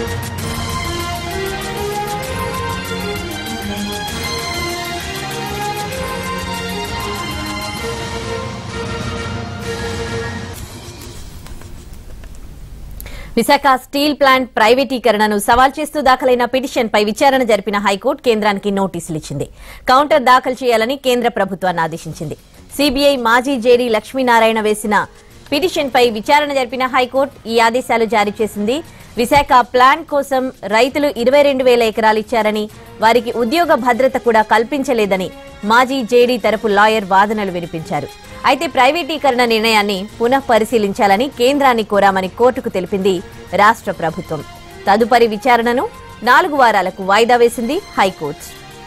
Visakha steel plant ప్రైవేటీకరణను సవాల్ చేస్తూ దాఖలైన పిటిషన్పై విచారణ జరిపిన హైకోర్టు కేంద్రానికి నోటీసులు ఇచ్చింది కౌంటర్ దాఖలు చేయాలని కేంద్ర ప్రభుత్వాన్ని ఆదేశించింది సీబీఐ మాజీ జేడీ లక్ష్మీనారాయణ వేసిన పిటిషన్పై విచారణ జరిపిన హైకోర్టు ఈ ఆదేశాలు జారీ చేసింది విశాఖ ప్లాంట్ కోసం రైతులు ఇరవై రెండు వేల ఎకరాలు ఇచ్చారని వారికి ఉద్యోగ భద్రత కూడా కల్పించలేదని మాజీ జేడీ తరపు లాయర్ వాదనలు వినిపించారు అయితే ప్రైవేటీకరణ నిర్ణయాన్ని పునః పరిశీలించాలని కేంద్రాన్ని కోరామని కోర్టుకు తెలిపింది రాష్ట్ర ప్రభుత్వం తదుపరి విచారణను నాలుగు వారాలకు వాయిదా వేసింది హైకోర్టు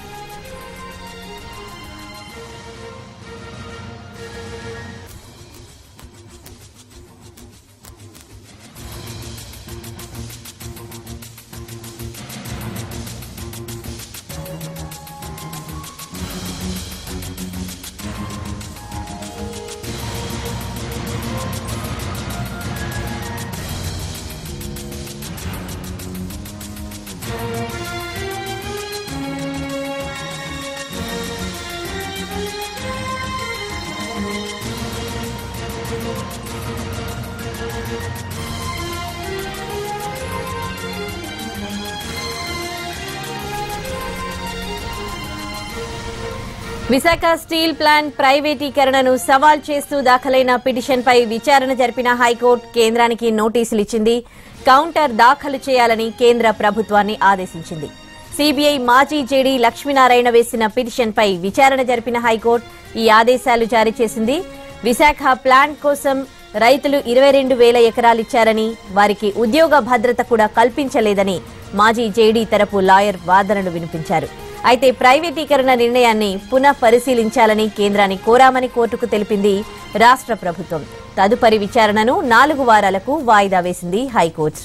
విశాఖ స్టీల్ ప్లాంట్ ప్రైవేటీకరణను సవాల్ చేస్తూ దాఖలైన పిటిషన్పై విచారణ జరిపిన హైకోర్టు కేంద్రానికి నోటీసులు ఇచ్చింది కౌంటర్ దాఖలు చేయాలని కేంద్ర ప్రభుత్వాన్ని ఆదేశించింది సీబీఐ మాజీ జేడీ లక్ష్మీనారాయణ వేసిన పిటిషన్పై విచారణ జరిపిన హైకోర్టు ఈ ఆదేశాలు జారీ చేసింది విశాఖ ప్లాంట్ కోసం రైతులు ఇరవై రెండు వేల ఎకరాలిచ్చారని వారికి ఉద్యోగ భద్రత కూడా కల్పించలేదని మాజీ జేడీ తరపు లాయర్ వాదనలు వినిపించారు అయితే ప్రైవేటీకరణ నిర్ణయాన్ని పునః పరిశీలించాలని కేంద్రాన్ని కోరామని కోర్టుకు తెలిపింది రాష్ట్ర ప్రభుత్వం తదుపరి విచారణను నాలుగు వారాలకు వాయిదా వేసింది హైకోర్టు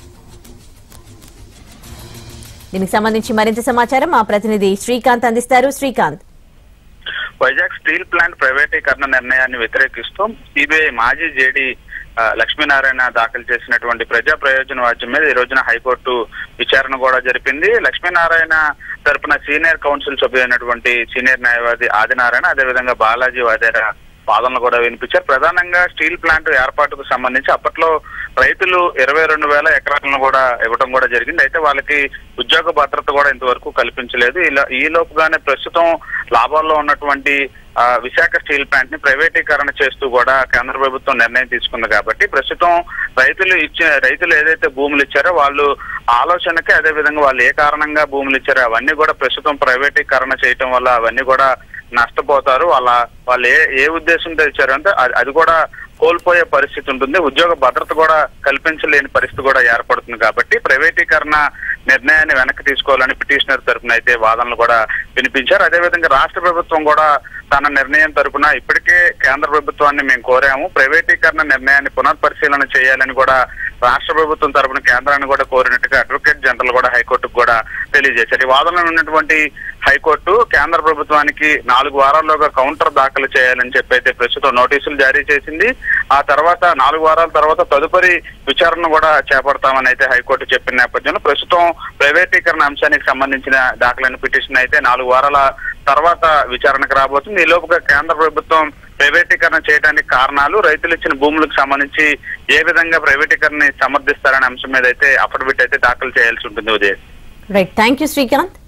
దీనికి సంబంధించి మరింత సమాచారం మా ప్రతినిధి శ్రీకాంత్ అందిస్తారు శ్రీకాంత్ వైజాగ్ స్టీల్ ప్లాంట్ ప్రైవేటీకరణ నిర్ణయాన్ని వ్యతిరేకిస్తూ సిబిఐ మాజీ జేడీ ఆ, లక్ష్మీనారాయణ దాఖలు చేసినటువంటి ప్రజా ప్రయోజన వాద్యం మీద ఈ రోజున హైకోర్టు విచారణ కూడా జరిపింది లక్ష్మీనారాయణ తరపున సీనియర్ కౌన్సిల్ సభ్యులైనటువంటి సీనియర్ న్యాయవాది ఆదినారాయణ అదేవిధంగా బాలాజీ వాదేరా వాదనలు కూడా వినిపించారు ప్రధానంగా స్టీల్ ప్లాంట్ ఏర్పాటుకు సంబంధించి అప్పట్లో రైతులు ఇరవై రెండు వేల ఎకరాలను కూడా ఇవ్వడం కూడా జరిగింది అయితే వాళ్ళకి ఉద్యోగ భద్రత కూడా ఇంతవరకు కల్పించలేదు ఇలా ఈ లోపుగానే ప్రస్తుతం లాభాల్లో ఉన్నటువంటి ఆ, విశాఖ స్టీల్ ప్లాంట్ ని ప్రైవేటీకరణ చేస్తూ కూడా కేంద్ర ప్రభుత్వం నిర్ణయం తీసుకుంది కాబట్టి ప్రస్తుతం రైతులు ఇచ్చే రైతులు ఏదైతే భూములు ఇచ్చారో వాళ్ళు ఆలోచనకి అదే విధంగా వాళ్ళు ఏ కారణంగా భూములు ఇచ్చారో అవన్నీ కూడా ప్రస్తుతం ప్రైవేటీకరణ చేయటం వల్ల అవన్నీ కూడా నష్టపోతారు వాళ్ళ వాళ్ళు ఏ ఏ ఉద్దేశంతో ఇచ్చారంటే అది- అది కూడా కోల్పోయే పరిస్థితి ఉంటుంది ఉద్యోగ భద్రత కూడా కల్పించలేని పరిస్థితి కూడా ఏర్పడుతుంది కాబట్టి ప్రైవేటీకరణ నిర్ణయాన్ని వెనక్కి తీసుకోవాలని పిటిషనర్ తరపున అయితే వాదనలు కూడా వినిపించారు అదేవిధంగా రాష్ట్ర ప్రభుత్వం కూడా తన నిర్ణయం తరపున ఇప్పటికే కేంద్ర ప్రభుత్వాన్ని మేము కోరాము ప్రైవేటీకరణ నిర్ణయాన్ని పునఃపరిశీలన చేయాలని కూడా రాష్ట్ర ప్రభుత్వం తరపున కేంద్రాన్ని కూడా కోరినట్టుగా అడ్వకేట్ జనరల్ కూడా హైకోర్టుకు కూడా తెలియజేశారు ఈ వాదనలో ఉన్నటువంటి హైకోర్టు కేంద్ర ప్రభుత్వానికి నాలుగు వారాల్లోగా కౌంటర్ దాఖలు చేయాలని చెప్పి అయితే ప్రస్తుతం నోటీసులు జారీ చేసింది ఆ తర్వాత నాలుగు వారాల తర్వాత తదుపరి విచారణ కూడా చేపడతామని అయితే హైకోర్టు చెప్పిన నేపథ్యంలో ప్రస్తుతం ప్రైవేటీకరణ అంశానికి సంబంధించిన దాఖలైన పిటిషన్ అయితే నాలుగు వారాల తర్వాత విచారణకు రాబోతుంది ఈ లోపుగా కేంద్ర ప్రభుత్వం ప్రైవేటీకరణ చేయడానికి కారణాలు రైతులు ఇచ్చిన భూములకు సంబంధించి ఏ విధంగా ప్రైవేటీకరణ సమర్థిస్తారనే అంశం మీద అయితే అఫిడవిట్ అయితే దాఖలు చేయాల్సి ఉంటుంది Uday right thank you Srikanth